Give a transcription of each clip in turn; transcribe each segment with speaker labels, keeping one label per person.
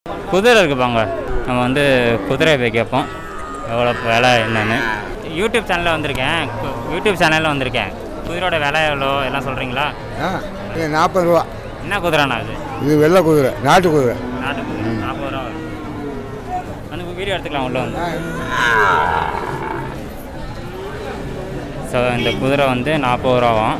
Speaker 1: குதிரை இருக்குப்பாங்க நம்ம வந்து குதிரை போய் கேட்போம் எவ்வளோ விலை என்னன்னு யூடியூப் சேனலில் வந்திருக்கேன் கு- யூடியூப் சேனலில் வந்திருக்கேன் குதிரையோட விலை எவ்வளோ எல்லாம் சொல்கிறீங்களா
Speaker 2: ஆ இது நாற்பது ரூபா
Speaker 1: என்ன குதிரைண்ணா அது
Speaker 2: இது வெள்ளை குதிரை நாட்டு குதிரை
Speaker 1: நாட்டு குதிரை நாற்பது ரூபா வரும் வந்து வீடியோ எடுத்துக்கலாம் உள்ள வந்து ஸோ இந்த குதிரை வந்து நாற்பது ரூபாவும்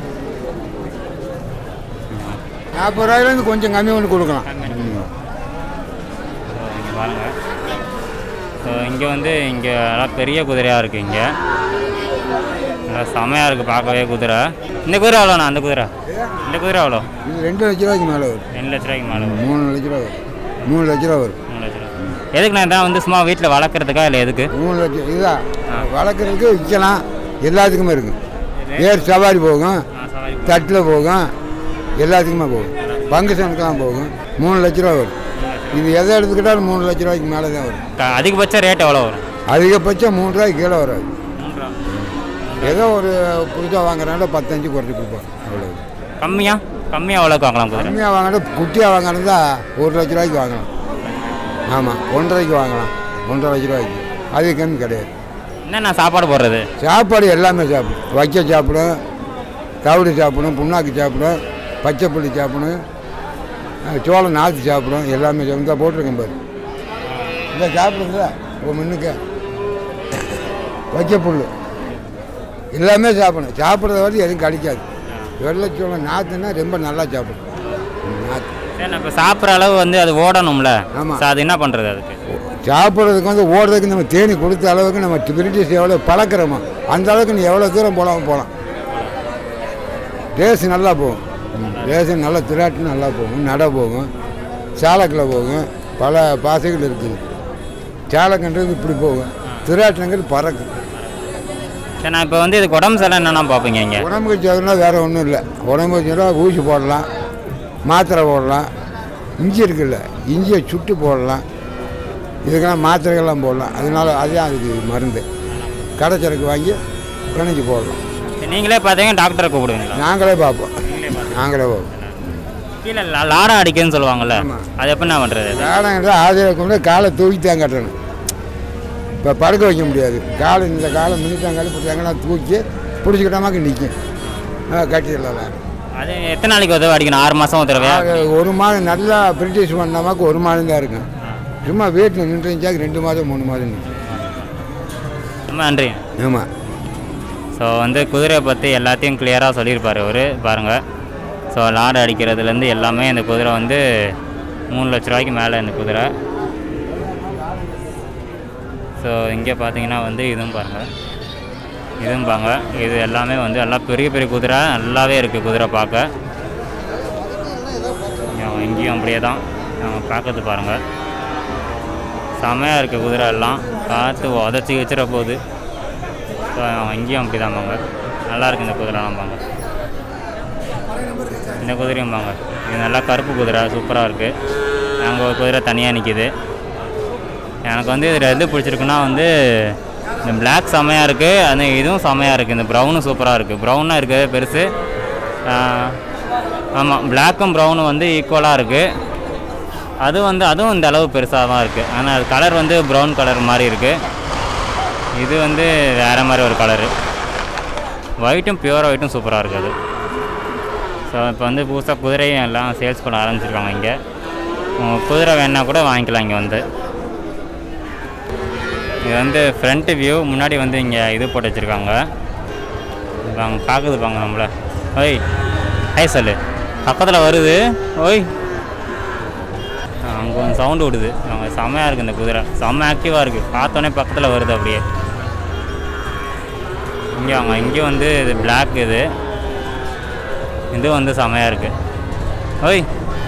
Speaker 2: நாற்பது ரூபாயிலேருந்து கொஞ்சம் கம்மி பண்ணி கொடுக்கலாம்
Speaker 1: கம்மி பண்ணி
Speaker 2: ம்.
Speaker 1: ஸோ இங்கே பாருங்கள் ஸோ இங்கே வந்து இங்கே நல்லா பெரிய குதிரையாக இருக்குது இங்கே நல்லா செமையாக இருக்குது பார்க்கவே குதிரை இந்த குதிரை எவ்வளோண்ணா அந்த குதிரை இந்த குதிரை எவ்வளோ
Speaker 2: இது ரெண்டு லட்ச ரூபாய்க்கு மேலே வரும்
Speaker 1: ரெண்டு லட்ச ரூபாய்க்கு மேலே வரும்.
Speaker 2: மூணு லட்ச ரூபா வரும் மூணு லட்ச ரூபா வரும்
Speaker 1: மூணு லட்ச ரூபா எதுக்கு நான் இதான் வந்து சும்மா வீட்டில் வளர்க்குறதுக்கா இல்லை எதுக்கு
Speaker 2: மூணு லட்சம் இதுதான் வளர்க்குறதுக்கு விற்கலாம் எல்லாத்துக்குமே இருக்கும் ஏர் சவாரி போகும்
Speaker 1: ஆ சவாரி
Speaker 2: தட்டில் போகும் எல்லாத்துக்குமே போகும் பங்குசனுக்கெல்லாம் போகும் மூணு லட்ச ரூபா வரும் இது எதை எடுத்துக்கிட்டாலும் மூணு லட்ச ரூபாய்க்கு மேலே தான் வரும்
Speaker 1: க- அதிகபட்ச ரேட் எவ்வளோ வரும்
Speaker 2: அதிகபட்சம் மூணு ரூபாய்க்கு கீழே வராது
Speaker 1: மூன்று ரூபா
Speaker 2: ஏதோ ஒரு புதுசாக வாங்குறனால பத்தஞ்சு குறைச்சி கொடுப்போம் அவ்வளோ
Speaker 1: கம்மியாக கம்மியாக எவ்வளோக்கு வாங்கலாம் குதிரை
Speaker 2: கம்மியாக வாங்கினா குட்டியாக வாங்கினதா ஒரு லட்ச ரூபாய்க்கு வாங்கலாம் ஆமாம் ஒன்றரைக்கு வாங்கலாம் ஒன்றரை லட்ச ரூபாய்க்கு அது கம்மி கிடையாது
Speaker 1: என்னண்ணா சாப்பாடு போடுறது
Speaker 2: சாப்பாடு எல்லாமே சாப்பிடும் வைக்க சாப்பிடும் தவிடு சாப்பிடும் புண்ணாக்கு சாப்பிடும் பச்சை புள்ளி சாப்பிடும் அஹ் சோளம் நாற்று சாப்பிடும் எல்லாமே சாப்பிடும் இந்த போட்டிருக்கேன் பாரு இந்த சாப்பிடுங்க ஒரு முன்னுக்கு வைக்க புல் எல்லாமே சாப்பிடும் சாப்பிட்றத வரைக்கும் எதுவும் கிடைக்காது வெள்ளைச்சோளம் நாற்றுன்னா ரொம்ப நல்லா சாப்பிடும் ம், நாற்று
Speaker 1: சரி இப்போ சாப்பிட்ற அளவு வந்து அது ஓடணும்ல
Speaker 2: ஆமா.
Speaker 1: ஸோ அது என்ன பண்ணுறது அதுக்கு
Speaker 2: சாப்பிட்றதுக்கு வந்து ஓடுறதுக்கு நம்ம தேனி கொடுத்த அளவுக்கு நம்ம பிரிட்டிஷ் எவ்வளோ பழக்கிறோமோ அந்த அளவுக்கு நீ எவ்வளோ தூரம் போகலாம் போகலாம் ரேஸ் நல்லா போகும் ரேஸ் நல்லா திராட்டு நல்லா போகும் நட போகும் சாலக்கில் போகும் பல பாசைகள் இருக்குது சாலக்கன்றது இப்படி போகும் திராட்டுங்கிறது பறக்கும்
Speaker 1: சரி நான் இப்போ வந்து இதுக்கு உடம்பு சரியில்லை என்னென்ன பார்ப்பீங்க இங்கே
Speaker 2: உடம்புக்கு சேர்னா வேறு ஒன்றும் இல்லை உடம்புக்கு சேர்னா ஊசி போடலாம் மாத்திரை போடலாம் இஞ்சி இருக்குல்ல இஞ்சியை சுட்டு போடலாம் இதுக்கெல்லாம் மாத்திரைகள்லாம் போடலாம் அதனால அதுதான் அதுக்கு மருந்து கடைச்சரக்கு வாங்கி பிணைஞ்சு போடலாம்
Speaker 1: நீங்களே பார்த்தீங்கன்னா டாக்டரை கூப்பிடுவீங்களா
Speaker 2: நாங்களே பார்ப்போம் நாங்களே பார்ப்போம்
Speaker 1: கீழே லா- லாரம் அடிக்குதுன்னு சொல்லுவாங்கல்ல
Speaker 2: ஆமா.
Speaker 1: அது எப்போ என்ன பண்ணுறது
Speaker 2: காலங்கிட்ட ஆதிரம் கொண்டு காலை தூக்கி தான் கட்டணும் இப்போ படுக்க வைக்க முடியாது காலை இந்த காலை மினித்தாங்காலி பிடிச்சாங்கன்னா தூக்கி பிடிச்சிக்கிட்டாமாக்கு நிற்கும் கட்டிடலாம்
Speaker 1: அது எத்தனை நாளைக்கு உதவி அடிக்கணும் ஆறு மாதம் ஒரு தடவையா
Speaker 2: ஆக, ஒரு மாதம் நல்லா பிரிட்டிஷ் பண்ணாமாக்கு ஒரு மாதம் தான் இருக்கும் சும்மா வீட்டில் நின்றுச்சாக்கு ரெண்டு மாதம் மூணு மாதம் நிற்கும்
Speaker 1: ரொம்ப நன்றி
Speaker 2: ஆமாம்
Speaker 1: ஸோ வந்து குதிரையை பற்றி எல்லாத்தையும் கிளியராக சொல்லியிருப்பார் அவர் பாருங்கள் ஸோ லாடு அடிக்கிறதுலேருந்து எல்லாமே இந்த குதிரை வந்து மூணு லட்ச ரூபாய்க்கு மேலே இந்த குதிரை ஸோ இங்கே பார்த்தீங்கன்னா வந்து இதுவும் பாருங்கள் இதுவும் பாங்க இது எல்லாமே வந்து எல்லாம் பெரிய பெரிய குதிரை நல்லாவே இருக்குது குதிரை பார்க்க இங்க- இங்கேயும் அப்படியே தான் நம்ம பார்க்கறது பாருங்கள் செமையாக இருக்குது குதிரை எல்லாம் காற்று உதச்சி வச்சிட போகுது ஸோ இங்கேயும் அப்படி தான் பாங்க நல்லா இருக்கு இந்த குதிரைலாம் பாங்க இந்த குதிரையும் பாங்க இது நல்லா கருப்பு குதிரை சூப்பராக இருக்குது அங்கே ஒரு குதிரை தனியாக நிற்கிது எனக்கு வந்து இதில் எது பிடிச்சிருக்குன்னா வந்து இந்த பிளாக் செமையாக இருக்குது அந்த இதுவும் செமையாக இருக்குது இந்த ப்ரௌனும் சூப்பராக இருக்குது ப்ரௌனாக இருக்குது பெருசு ஆமாம் பிளாக்கும் ப்ரௌனும் வந்து ஈக்குவலாக இருக்குது அது வந்து அதுவும் இந்த அளவு பெருசாக தான் இருக்குது ஆனால் அது கலர் வந்து ப்ரௌன் கலர் மாதிரி இருக்குது இது வந்து வேறு மாதிரி ஒரு கலரு ஒயிட்டும் பியூர் ஒயிட்டும் சூப்பராக இருக்குது அது ஸோ இப்போ வந்து புதுசாக குதிரையும் எல்லாம் சேல்ஸ் பண்ண ஆரம்பிச்சிருக்காங்க இங்கே உங்களுக்கு குதிரை வேணா கூட வாங்கிக்கலாம் இங்கே வந்து இது வந்து ஃப்ரண்ட் வியூ முன்னாடி வந்து இங்கே இது போட்டு வச்சுருக்காங்க அவங்க பார்க்குது பாங்க நம்மள ஓய் ஹை சொல்லு பக்கத்தில் வருது ஓய் அங்கே கொஞ்சம் சவுண்டு விடுது அவங்க செம்மையாக இருக்குது இந்த குதிரை செம்ம ஆக்டிவாக இருக்குது பார்த்தோன்னே பக்கத்தில் வருது அப்படியே இங்கே அவங்க இங்கே வந்து இது பிளாக் இது இது வந்து செமையாக இருக்குது ஓய்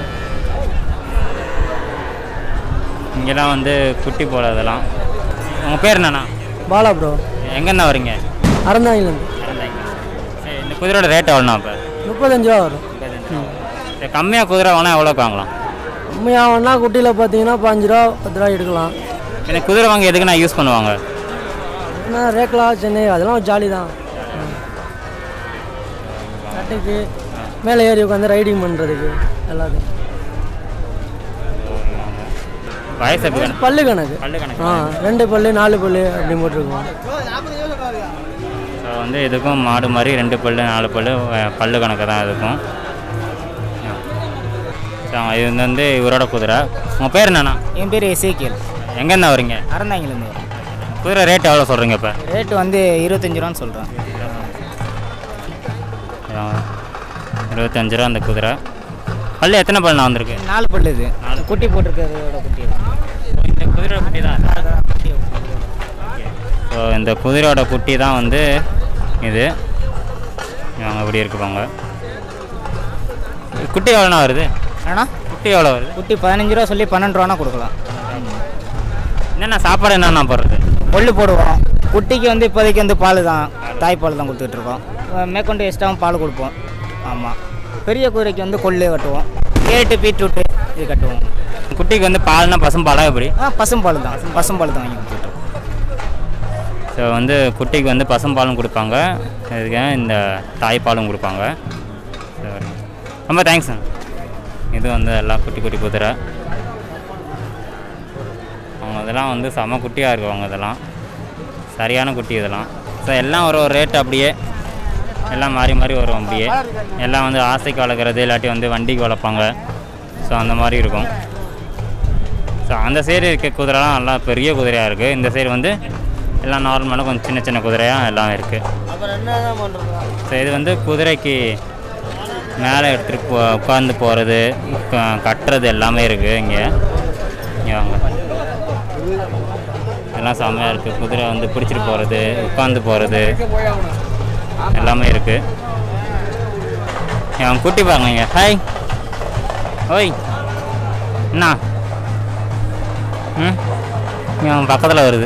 Speaker 1: இங்கெல்லாம் வந்து குட்டி போல இதெல்லாம் உங்கள் பேர் என்னண்ணா
Speaker 3: பாலா ப்ரோ
Speaker 1: எங்கேண்ணா வரீங்க
Speaker 3: அறந்தாங்கிலேருந்து
Speaker 1: சரி இந்த குதிரையோட ரேட் எவ்வளோண்ணா இப்போ
Speaker 3: முப்பத்தஞ்சு ரூபா வரும்
Speaker 1: சரி கம்மியாக குதிரை வாங்கினா எவ்வளோக்கு வாங்கலாம்
Speaker 3: உண்மையாகனா குட்டியில் பார்த்தீங்கன்னா பாஞ்சு ரூபா பத்து ரூபா எடுக்கலாம்
Speaker 1: இந்த குதிரை வாங்கி எதுக்கு நான் யூஸ் பண்ணுவாங்க
Speaker 3: ஏன்னா ரேக்லா சென்னை அதெல்லாம் ஜாலி தான் கட்டைக்கு மேலே ஏறி உட்காந்து ரைடிங் பண்ணுறதுக்கு எல்லாத்தையும்
Speaker 1: வயசு எப்படி கணக்கு
Speaker 3: பல்லு கணக்கு
Speaker 1: பல்லு கணக்கு
Speaker 3: ஆ ரெண்டு பல்லு நாலு பல்லு அப்படி போட்டிருக்கோம்
Speaker 1: ஸோ வந்து இதுக்கும் மாடு மாதிரி ரெண்டு பல்லு நாலு பல்லு அஹ், பல்லு கணக்கு தான் இதுக்கும் ஸோ இது வந்து இவரோட குதிரை உங்கள் பேர் என்னண்ணா
Speaker 4: என் பேர் எசேக்கியல்
Speaker 1: எங்கேருந்து வரீங்க
Speaker 4: அறந்தாங்கிலேருந்து வரேன்
Speaker 1: குதிரை ரேட் எவ்வளோ சொல்கிறீங்க இப்போ
Speaker 4: ரேட்டு வந்து இருபத்தஞ்சி ரூபான்னு சொல்கிறேன்
Speaker 1: இருபத்தஞ்சு ரூபா அந்த குதிரை பல்லு எத்தனை பல்லு நான் வந்திருக்கு
Speaker 4: நாலு பல்லு இது குட்டி போட்டிருக்கிறதோட குட்டி
Speaker 1: இந்த குதிரையோட குட்டி தான் ஸோ இந்த குதிரையோட குட்டி தான் வந்து இது இவங்க இப்படி இருக்குப்பாங்க குட்டி எவ்வளோண்ணா வருது
Speaker 4: ஆனால்
Speaker 1: குட்டி எவ்வளோ வருது
Speaker 4: குட்டி பதினஞ்சு ரூபா சொல்லி பன்னெண்டு ரூபானா கொடுக்கலாம்
Speaker 1: என்னென்ன சாப்பாடு என்னென்ன போடுறது
Speaker 4: கொள்ளு போடுவோம் குட்டிக்கு வந்து இப்போதைக்கு வந்து பால் தான் தாய்ப்பால் தான் கொடுத்துட்டு இருக்கோம் அஹ் மேற்கொண்டு எக்ஸ்ட்ராவும் பால் கொடுப்போம் ஆமாம் பெரிய குதிரைக்கு வந்து கொள்ளு கட்டுவோம் கேட்டு பீட்ரூட்டு இது கட்டுவோம்
Speaker 1: குட்டிக்கு வந்து பால்னா பசும்பாலா எப்படி
Speaker 4: ஆ பசும்பால் தான் பசும்பால் தான் வாங்கி கொடுத்துட்டு இருக்கோம்.
Speaker 1: ஸோ வந்து குட்டிக்கு வந்து பசும்பாலும் கொடுப்பாங்க இதுக்கு இந்த தாய்ப்பாலும் கொடுப்பாங்க சரி ரொம்ப தேங்க்ஸ் இது வந்து எல்லாம் குட்டி குட்டி குதிரை அவங்க இதெல்லாம் வந்து செம குட்டியாக இருக்குவாங்க இதெல்லாம் சரியான குட்டி இதெல்லாம் ஸோ எல்லாம் ஒரு ஒரு ரேட் அப்படியே எல்லாம் மாறி மாறி வரும் அப்படியே எல்லாம் வந்து ஆசைக்கு வளர்க்குறது இல்லாட்டி வந்து வண்டிக்கு வளர்ப்பாங்க ஸோ அந்த மாதிரி இருக்கும் ஸோ அந்த சைடு இருக்க குதிரைலாம் நல்லா பெரிய குதிரையாக இருக்குது இந்த சைடு வந்து எல்லாம் நார்மலாக கொஞ்சம் சின்ன சின்ன குதிரையாக எல்லாம் இருக்குது ஸோ இது வந்து குதிரைக்கு மேலே எடுத்துகிட்டு போ உட்காந்து போகிறது கட்டுறது எல்லாமே இருக்குது இங்கே இங்கே வாங்க எல்லாம் செம்மையாக இருக்குது குதிரை வந்து பிடிச்சிட்டு போகிறது உட்காந்து போகிறது எல்லாமே இருக்குது அவன் குட்டி பாருங்க இங்கே ஹாய் ஓய் என்ன ம் இங்க அவன் பக்கத்தில் வருது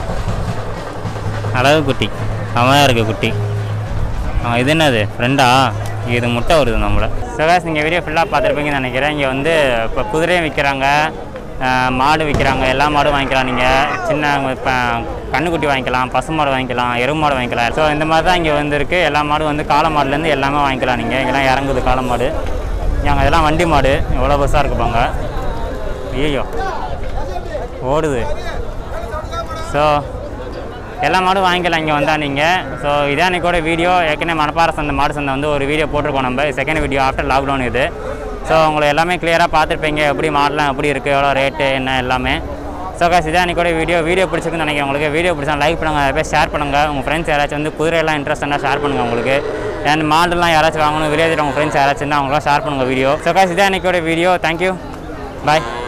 Speaker 1: அழகு குட்டி செமையாக இருக்குது குட்டி ஆ இது என்னது ஃப்ரெண்டா இது முட்டை வருது நம்மள சிவகாஸ் நீங்கள் வீடியோ ஃபுல்லாக பார்த்துருப்பீங்கன்னு நினைக்கிறேன் இங்கே வந்து இப்போ குதிரையும் விற்கிறாங்க மாடு விற்கிறாங்க எல்லா மாடும் வாங்கிக்கலாம் நீங்கள் சின்ன இப்போ கண்ணுக்குட்டி வாங்கிக்கலாம் பசு மாடு வாங்கிக்கலாம் எருமை மாடு வாங்கிக்கலாம் ஸோ இந்த மாதிரி தான் இங்கே வந்துருக்கு எல்லா மாடும் வந்து காளை மாடுலேருந்து எல்லாமே வாங்கிக்கலாம் நீங்கள் இங்கெல்லாம் இறங்குது காளை மாடு இங்கே இதெல்லாம் வண்டி மாடு எவ்வளோ பஸ்ஸாக இருக்குப்பாங்க ஐயோ ஓடுது ஸோ எல்லா மாடும் வாங்கிக்கலாம் இங்கே வந்தால் நீங்கள் ஸோ இதான் அன்றைக்கோட வீடியோ ஏற்கனவே மணப்பாறை சந்தை மாடு சந்தை வந்து ஒரு வீடியோ போட்டிருக்கோம் நம்ம செகண்ட் வீடியோ ஆஃப்டர் லாக்டவுன் இது ஸோ உங்களை எல்லாமே கிளியராக பார்த்துருப்பீங்க எப்படி மாடலாம் எப்படி இருக்குது எவ்வளோ ரேட்டு என்ன எல்லாமே ஸோ காசு இதான் அன்றைக்கோட வீடியோ வீடியோ பிடிச்சிருக்குன்னு நினைக்கிறேன் உங்களுக்கு வீடியோ பிடிச்சா லைக் பண்ணுங்கள் நிறைய பேர் ஷேர் பண்ணுங்கள் உங்கள் ஃப்ரெண்ட்ஸ் யாராச்சும் வந்து குதிரையெல்லாம் இன்ட்ரெஸ்ட் இருந்தால் ஷேர் பண்ணுங்கள் உங்களுக்கு அண்ட் மாடெல்லாம் யாராச்சும் வாங்கணும் வில்லேஜில் உங்கள் ஃப்ரெண்ட்ஸ் யாராச்சும் இருந்தால் அவங்களாம் ஷேர் பண்ணுங்கள் வீடியோ ஸோ காசு இதான் அன்றைக்கோட வீடியோ தேங்க்யூ பாய்